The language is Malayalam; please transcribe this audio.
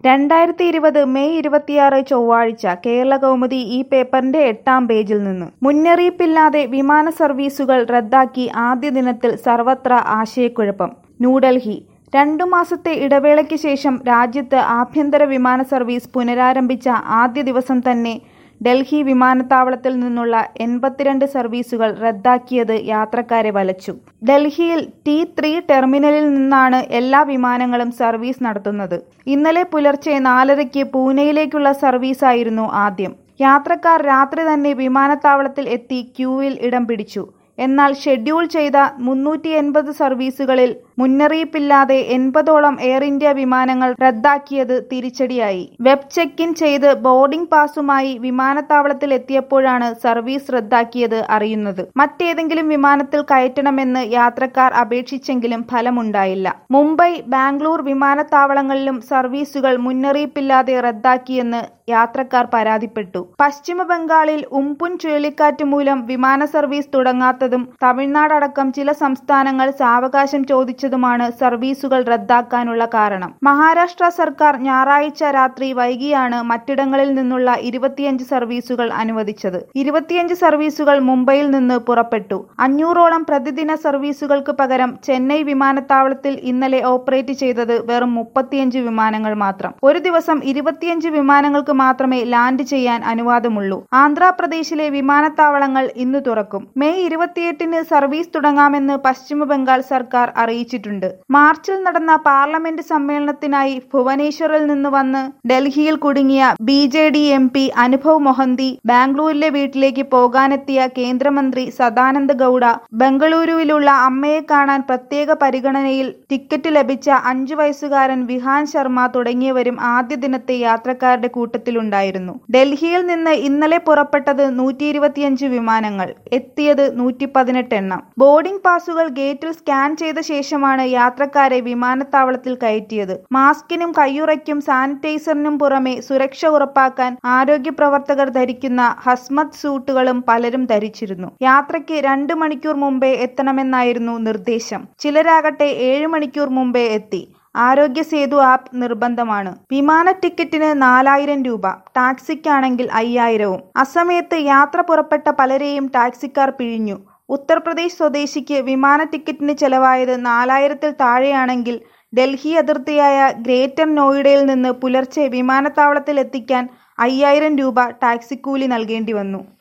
രണ്ടായിരത്തി ഇരുപത് മെയ് ഇരുപത്തിയാറ് ചൊവ്വാഴ്ച കേരളകൗമുദി ഈ പേപ്പറിന്റെ എട്ടാം പേജിൽ നിന്ന് മുന്നറിയിപ്പില്ലാതെ വിമാന സർവീസുകൾ റദ്ദാക്കി ആദ്യ ദിനത്തിൽ സർവത്ര ആശയക്കുഴപ്പം ന്യൂഡൽഹി രണ്ടു മാസത്തെ ഇടവേളയ്ക്ക് ശേഷം രാജ്യത്ത് ആഭ്യന്തര വിമാന സർവീസ് പുനരാരംഭിച്ച ആദ്യ ദിവസം തന്നെ ഡൽഹി വിമാനത്താവളത്തിൽ നിന്നുള്ള എൺപത്തിരണ്ട് സർവീസുകൾ റദ്ദാക്കിയത് യാത്രക്കാരെ വലച്ചു ഡൽഹിയിൽ ടി ത്രീ ടെർമിനലിൽ നിന്നാണ് എല്ലാ വിമാനങ്ങളും സർവീസ് നടത്തുന്നത് ഇന്നലെ പുലർച്ചെ നാലരയ്ക്ക് പൂനെയിലേക്കുള്ള സർവീസായിരുന്നു ആദ്യം യാത്രക്കാർ രാത്രി തന്നെ വിമാനത്താവളത്തിൽ എത്തി ക്യൂവിൽ ഇടം പിടിച്ചു എന്നാൽ ഷെഡ്യൂൾ ചെയ്ത മുന്നൂറ്റി എൺപത് സർവീസുകളിൽ മുന്നറിയിപ്പില്ലാതെ എൺപതോളം എയർ ഇന്ത്യ വിമാനങ്ങൾ റദ്ദാക്കിയത് തിരിച്ചടിയായി വെബ് ചെക്ക് ഇൻ ചെയ്ത് ബോർഡിംഗ് പാസുമായി വിമാനത്താവളത്തിൽ എത്തിയപ്പോഴാണ് സർവീസ് റദ്ദാക്കിയത് അറിയുന്നത് മറ്റേതെങ്കിലും വിമാനത്തിൽ കയറ്റണമെന്ന് യാത്രക്കാർ അപേക്ഷിച്ചെങ്കിലും ഫലമുണ്ടായില്ല മുംബൈ ബാംഗ്ലൂർ വിമാനത്താവളങ്ങളിലും സർവീസുകൾ മുന്നറിയിപ്പില്ലാതെ റദ്ദാക്കിയെന്ന് യാത്രക്കാർ പരാതിപ്പെട്ടു പശ്ചിമ ബംഗാളിൽ ഉംപുൻ ചുഴലിക്കാറ്റ് മൂലം വിമാന സർവീസ് തുടങ്ങാത്തതും തമിഴ്നാടടക്കം ചില സംസ്ഥാനങ്ങൾ സാവകാശം ചോദിച്ചതുമാണ് സർവീസുകൾ റദ്ദാക്കാനുള്ള കാരണം മഹാരാഷ്ട്ര സർക്കാർ ഞായറാഴ്ച രാത്രി വൈകിയാണ് മറ്റിടങ്ങളിൽ നിന്നുള്ള ഇരുപത്തിയഞ്ച് സർവീസുകൾ അനുവദിച്ചത് ഇരുപത്തിയഞ്ച് സർവീസുകൾ മുംബൈയിൽ നിന്ന് പുറപ്പെട്ടു അഞ്ഞൂറോളം പ്രതിദിന സർവീസുകൾക്ക് പകരം ചെന്നൈ വിമാനത്താവളത്തിൽ ഇന്നലെ ഓപ്പറേറ്റ് ചെയ്തത് വെറും മുപ്പത്തിയഞ്ച് വിമാനങ്ങൾ മാത്രം ഒരു ദിവസം ഇരുപത്തിയഞ്ച് വിമാനങ്ങൾക്ക് മാത്രമേ ലാൻഡ് ചെയ്യാൻ അനുവാദമുള്ളൂ ആന്ധ്രാപ്രദേശിലെ വിമാനത്താവളങ്ങൾ ഇന്ന് തുറക്കും മെയ് ഇരുപത്തിയെട്ടിന് സർവീസ് തുടങ്ങാമെന്ന് പശ്ചിമ ബംഗാൾ സർക്കാർ അറിയിച്ചിട്ടുണ്ട് മാർച്ചിൽ നടന്ന പാർലമെന്റ് സമ്മേളനത്തിനായി ഭുവനേശ്വറിൽ നിന്ന് വന്ന് ഡൽഹിയിൽ കുടുങ്ങിയ B J D M P Anubhav Mohanty ബാംഗ്ലൂരിലെ വീട്ടിലേക്ക് പോകാനെത്തിയ കേന്ദ്രമന്ത്രി സദാനന്ദ ഗൌഡ ബംഗളൂരുവിലുള്ള അമ്മയെ കാണാൻ പ്രത്യേക പരിഗണനയിൽ ടിക്കറ്റ് ലഭിച്ച അഞ്ചു വയസ്സുകാരൻ വിഹാൻ ശർമ്മ തുടങ്ങിയവരും ആദ്യ ദിനത്തെ യാത്രക്കാരുടെ കൂട്ടത്തിലുണ്ടായിരുന്നു ഡൽഹിയിൽ നിന്ന് ഇന്നലെ പുറപ്പെട്ടത് നൂറ്റി ഇരുപത്തിയഞ്ച് വിമാനങ്ങൾ എത്തിയത് നൂറ്റി പതിനെട്ട് എണ്ണം ബോർഡിംഗ് പാസുകൾ ഗേറ്റിൽ സ്കാൻ ചെയ്ത ശേഷമാണ് യാത്രക്കാരെ വിമാനത്താവളത്തിൽ കയറ്റിയത് മാസ്കിനും കയ്യുറയ്ക്കും സാനിറ്റൈസറിനും പുറമെ സുരക്ഷ ഉറപ്പാക്കാൻ ആരോഗ്യ പ്രവർത്തകർ ധരിക്കുന്ന ഹസ്മത് സൂട്ടുകളും പലരും ധരിച്ചിരുന്നു യാത്രയ്ക്ക് രണ്ട് മണിക്കൂർ മുമ്പേ എത്തണമെന്നായിരുന്നു നിർദ്ദേശം ചിലരാകട്ടെ ഏഴ് മണിക്കൂർ മുമ്പേ എത്തി ആരോഗ്യ സേതു ആപ്പ് നിർബന്ധമാണ് വിമാന ടിക്കറ്റിന് നാലായിരം രൂപ ടാക്സിക്കാണെങ്കിൽ അയ്യായിരവും അസമയത്ത് യാത്ര പുറപ്പെട്ട പലരെയും ടാക്സിക്കാർ പിഴിഞ്ഞു ഉത്തർപ്രദേശ് സ്വദേശിക്ക് വിമാന ടിക്കറ്റിന് ചെലവായത് നാലായിരത്തിൽ താഴെയാണെങ്കിൽ ഡൽഹി അതിർത്തിയായ ഗ്രേറ്റർ നോയിഡയിൽ നിന്ന് പുലർച്ചെ വിമാനത്താവളത്തിൽ എത്തിക്കാൻ അയ്യായിരം രൂപ ടാക്സിക്കൂലി നൽകേണ്ടി വന്നു